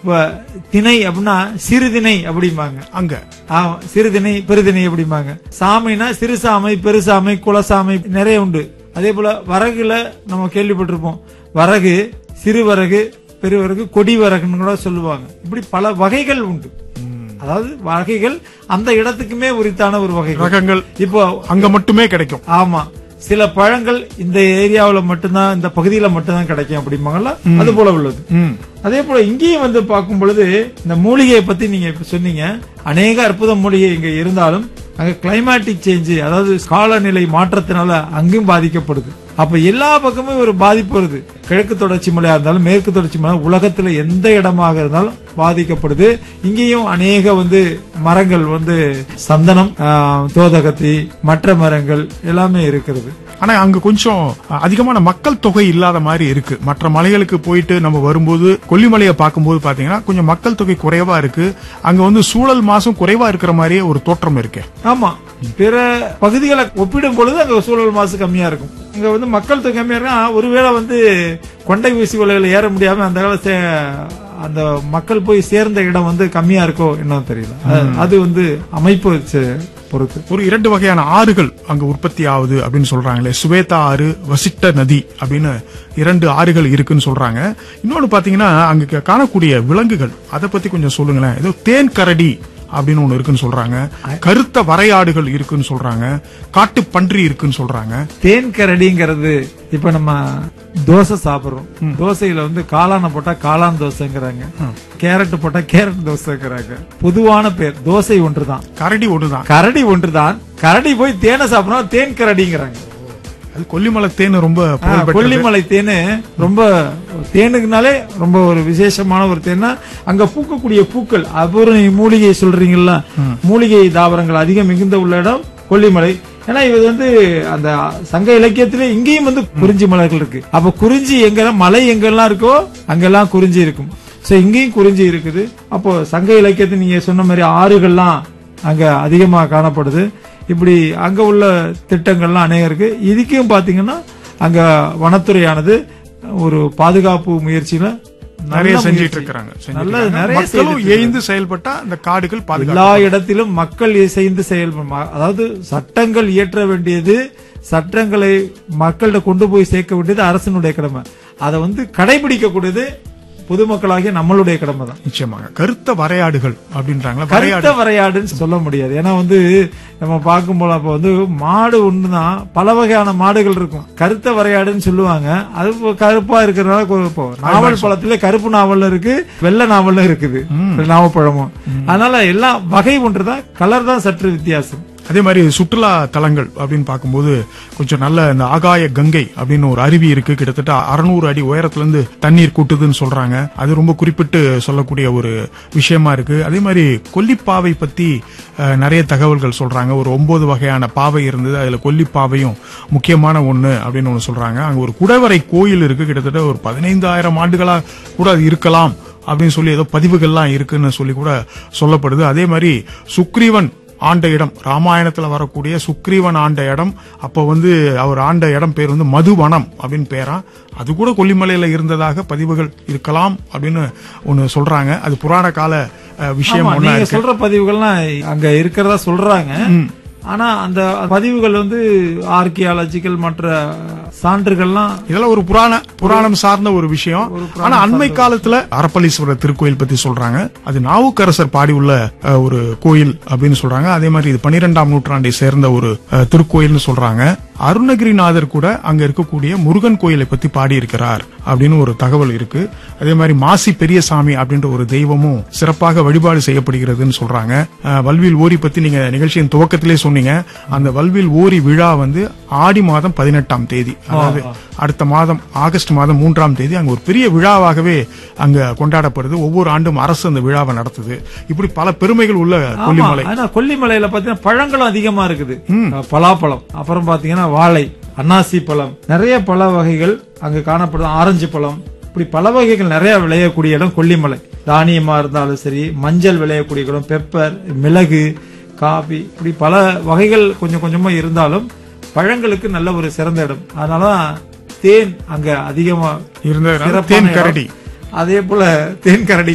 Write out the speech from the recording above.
இப்ப திணை அப்படின்னா சிறுதிணை அப்படிம்பாங்க அங்க ஆமா சிறுதிணை பெருதிணை அப்படிம்பாங்க சாமைனா சிறுசாமை பெருசாமை குலசாமை நிறைய உண்டு அதே போல வரகுல நம்ம கேள்விப்பட்டிருப்போம் வரகு சிறு வரகு பெருவரகு கொடி வரகுன்னு கூட சொல்லுவாங்க இப்படி பல வகைகள் உண்டு அதாவது வகைகள் அந்த இடத்துக்குமே உரித்தான ஒரு வகைகள் ரகங்கள் இப்போ அங்க மட்டுமே கிடைக்கும் ஆமா சில பழங்கள் இந்த ஏரியாவுல மட்டும்தான் இந்த பகுதியில மட்டும்தான் கிடைக்கும் அப்படிம்பாங்கல்ல அது போல உள்ளது ம். அதே போல இங்கேயும் வந்து பார்க்கும் பொழுது இந்த மூலிகையை பத்தி நீங்க இப்ப சொன்னீங்க அநேக அற்புத மூலிகை இங்க இருந்தாலும் அங்க கிளைமேட்டிக் சேஞ்ச் அதாவது காலநிலை மாற்றத்தினால அங்கேயும் பாதிக்கப்படுது அப்ப எல்லா பக்கமும் ஒரு பாதிப்பு வருது கிழக்கு தொடர்ச்சி மலையா இருந்தாலும் மேற்கு தொடர்ச்சி மலை உலகத்துல எந்த இடமாக இருந்தாலும் பாதிக்கப்படுது இங்கேயும் அநேக வந்து மரங்கள் வந்து சந்தனம் ஆஹ், தோதகத்தி மற்ற மரங்கள் எல்லாமே இருக்கிறது ஆனா அங்க கொஞ்சம் அதிகமான மக்கள் தொகை இல்லாத மாதிரி இருக்கு மற்ற மலைகளுக்கு போயிட்டு நம்ம வரும்போது கொல்லிமலையை பார்க்கும்போது பாத்தீங்கன்னா கொஞ்சம் மக்கள் தொகை குறைவா இருக்கு அங்க வந்து சூழல் மாசம் குறைவா இருக்கிற மாதிரியே ஒரு தோற்றம் இருக்கு ஆமா பிற பகுதிகளை ஒப்பிடும் பொழுது அங்க சூழல் மாசு கம்மியா இருக்கும் இங்க வந்து மக்கள் தொகை கம்மியா இருக்கும் ஆனா, ஒருவேளை வந்து கொண்டை ஊசி வலைகள் ஏற முடியாம அந்த கால சே- அந்த மக்கள் போய் சேர்ந்த இடம் வந்து கம்மியா இருக்கோ என்னன்னு தெரியல அது- அது வந்து அமைப்பு வச்சு பொறுத்து ஒரு இரண்டு வகையான ஆறுகள் அங்க உற்பத்தி ஆகுது அப்படின்னு சொல்றாங்களே சுவேதா ஆறு வசிட்ட நதி அப்படின்னு இரண்டு ஆறுகள் இருக்குன்னு சொல்றாங்க இன்னொன்னு பாத்தீங்கன்னா அங்க காணக்கூடிய விலங்குகள் அதை பத்தி கொஞ்சம் சொல்லுங்களேன் ஏதோ தேன் கரடி அப்படின்னு ஒண்ணு இருக்குன்னு சொல்றாங்க கருத்த வரையாடுகள் இருக்குன்னு சொல்றாங்க காட்டு பன்றி இருக்குன்னு சொல்றாங்க தேன் கரடிங்கிறது இப்ப நம்ம தோசை சாப்பிடுறோம் தோசையில வந்து காளான போட்டா காளான் தோசைங்கிறாங்க கேரட் போட்டா கேரட் தோசைங்கிறாங்க பொதுவான பேர் தோசை ஒன்றுதான் கரடி ஒண்ணுதான் கரடி ஒன்றுதான் கரடி போய் தேனை சாப்பிடணும் தேன் கரடிங்கிறாங்க அது கொல்லிமலை தேன் ரொம்ப புகழ் பெற்றது. கொல்லிமலை தேனு ரொம்ப தேனுக்குனாலே ரொம்ப ஒரு விசேஷமான ஒரு தேனா அங்க பூக்கக்கூடிய பூக்கள் அபூர்வ மூலிகை சொல்றீங்கல்ல மூலிகை தாவரங்கள் அதிகம் மிகுந்த உள்ள இடம் கொல்லிமலை ஏன்னா இது வந்து அந்த சங்க இலக்கியத்திலே இங்கேயும் வந்து குறிஞ்சி மலர்கள் இருக்கு அப்ப குறிஞ்சி எங்கெல்லாம் மலை எங்கெல்லாம் இருக்கோ அங்கெல்லாம் குறிஞ்சி இருக்கும் சோ இங்கேயும் குறிஞ்சி இருக்குது அப்போ சங்க இலக்கியத்தை நீங்க சொன்ன மாதிரி ஆறுகள்லாம் அங்க அதிகமா காணப்படுது இப்படி அங்க உள்ள திட்டங்கள்லாம் அநேகம் இருக்கு இதுக்கும் பாத்தீங்கன்னா அங்க வனத்துறையானது ஒரு பாதுகாப்பு முயற்சியில நல்ல நிறைய முயற்சி. செஞ்சிட்டு இருக்கிறாங்க செஞ்சிட்டு நல்ல இருக்காங்க. நிறைய மக்களும் செய்துட்டு எழுந்து செயல்பட்டா அந்த காடுகள் பாதுகாப்பு எல்லா இடத்திலும் மக்கள் இசைந்து செயல்படும் அதாவது சட்டங்கள் இயற்ற வேண்டியது சட்டங்களை மக்கள்கிட்ட கொண்டு போய் சேர்க்க வேண்டியது அரசனுடைய கடமை அதை வந்து கடைபிடிக்க கூடியது பொதுமக்களாகிய நம்மளுடைய கடமை தான் நிச்சயமாக கருத்த வரையாடுகள் அப்படின்றாங்களா வரையாடு கருத்த வரையாடுன்னு சொல்ல முடியாது ஏன்னா வந்து நம்ம பார்க்கும் போல அப்ப வந்து மாடு ஒண்ணுதான் பல வகையான மாடுகள் இருக்கும் கருத்த வரையாடுன்னு சொல்லுவாங்க அது இப்போ கருப்பா இருக்கிறதுனால கொ- இப்போ நாவல் பழத்துல கருப்பு நாவல் இருக்கு வெள்ளை நாவல் இருக்குது நாவப்பழமும் அதனால எல்லாம் வகை ஒன்றுதான் கலர் தான் சற்று வித்தியாசம் அதே மாதிரி சுற்றுலா தலங்கள் அப்படின்னு பார்க்கும்போது கொஞ்சம் நல்ல இந்த ஆகாய கங்கை அப்படின்னு ஒரு அருவி இருக்கு கிட்டத்தட்ட அறுநூறு அடி உயரத்துல இருந்து தண்ணீர் கூட்டுதுன்னு சொல்றாங்க அது ரொம்ப குறிப்பிட்டு சொல்லக்கூடிய ஒரு விஷயமா இருக்கு அதே மாதிரி கொல்லிப்பாவை பத்தி அஹ், நிறைய தகவல்கள் சொல்றாங்க ஒரு ஒன்பது வகையான பாவை இருந்தது அதுல கொல்லிப்பாவையும் முக்கியமான ஒண்ணு அப்படின்னு ஒண்ணு சொல்றாங்க அங்க ஒரு குடைவரை கோயில் இருக்கு கிட்டத்தட்ட ஒரு பதினைந்தாயிரம் ஆண்டுகளா கூட அது இருக்கலாம் அப்படின்னு சொல்லி ஏதோ பதிவுகள்லாம் இருக்குன்னு சொல்லி கூட சொல்லப்படுது அதே மாதிரி சுக்ரீவன் ஆண்ட இடம் ராமாயணத்துல வரக்கூடிய சுக்ரீவன் ஆண்ட இடம் அப்ப வந்து அவர் ஆண்ட இடம் பேர் வந்து மதுவனம் அப்படின்னு பேரா அது கூட கொல்லிமலையில இருந்ததாக பதிவுகள் இருக்கலாம் அப்படின்னு ஒன்னு சொல்றாங்க அது புராண கால அஹ், விஷயம் ஆமா, ஒண்ணா நீங்க இருக்கு சொல்ற பதிவுகள்லாம் அங்க இருக்கிறதா சொல்றாங்க ஆனா அந்த பதிவுகள் வந்து ஆர்கியாலஜிக்கல் மற்ற சான்றுகள்லாம் இதெல்லாம் ஒரு புராண புராணம் சார்ந்த ஒரு விஷயம் ஆனா அண்மை காலத்துல அரப்பளீஸ்வரர் திருக்கோயில் பத்தி சொல்றாங்க அது நாவுக்கரசர் பாடி உள்ள அஹ், ஒரு கோயில் அப்படின்னு சொல்றாங்க அதே மாதிரி இது பனிரெண்டாம் நூற்றாண்டை சேர்ந்த ஒரு அஹ், திருக்கோயில்னு சொல்றாங்க அருணகிரிநாதர் கூட அங்க இருக்கக்கூடிய முருகன் கோயிலை பத்தி பாடி இருக்கிறார் அப்படின்னு ஒரு தகவல் இருக்கு அதே மாதிரி மாசி பெரியசாமி அப்படின்ற ஒரு தெய்வமும் சிறப்பாக வழிபாடு செய்யப்படுகிறதுன்னு சொல்றாங்க அஹ், வல்வில் ஓரி பத்தி நீங்க நிகழ்ச்சியின் துவக்கத்திலே சொன்னீங்க அந்த வல்வில் ஓரி விழா வந்து ஆடி மாதம் பதினெட்டாம் தேதி அதாவது அடுத்த மாதம் ஆகஸ்ட் மாதம் மூன்றாம் தேதி அங்க ஒரு பெரிய விழாவாகவே அங்க கொண்டாடப்படுது ஒவ்வொரு ஆண்டும் அரசு அந்த விழாவை நடத்துது இப்படி பல பெருமைகள் உள்ள ஆமா கொல்லிமலை ஆனா கொல்லிமலையில பாத்தீங்கன்னா பழங்களும் அதிகமா இருக்குது அஹ் பலாப்பழம் அப்புறம் பாத்தீங்கன்னா வாழை அன்னாசி பழம் நிறைய பழ வகைகள் அங்க காணப்படும் ஆரஞ்சு பழம் இப்படி பல வகைகள் நிறைய விளையக்கூடிய இடம் கொல்லிமலை தானியமா இருந்தாலும் சரி மஞ்சள் விளையக்கூடிய இடம் பெப்பர் மிளகு காபி இப்படி பல வகைகள் கொஞ்சம் கொஞ்சமா இருந்தாலும் பழங்களுக்கு நல்ல ஒரு சிறந்த இடம் அதனாலதான் தேன் அங்க அதிகமா இருந்த சிறப்பான தேன் இடம். கரடி அதே போல தேன் கரடி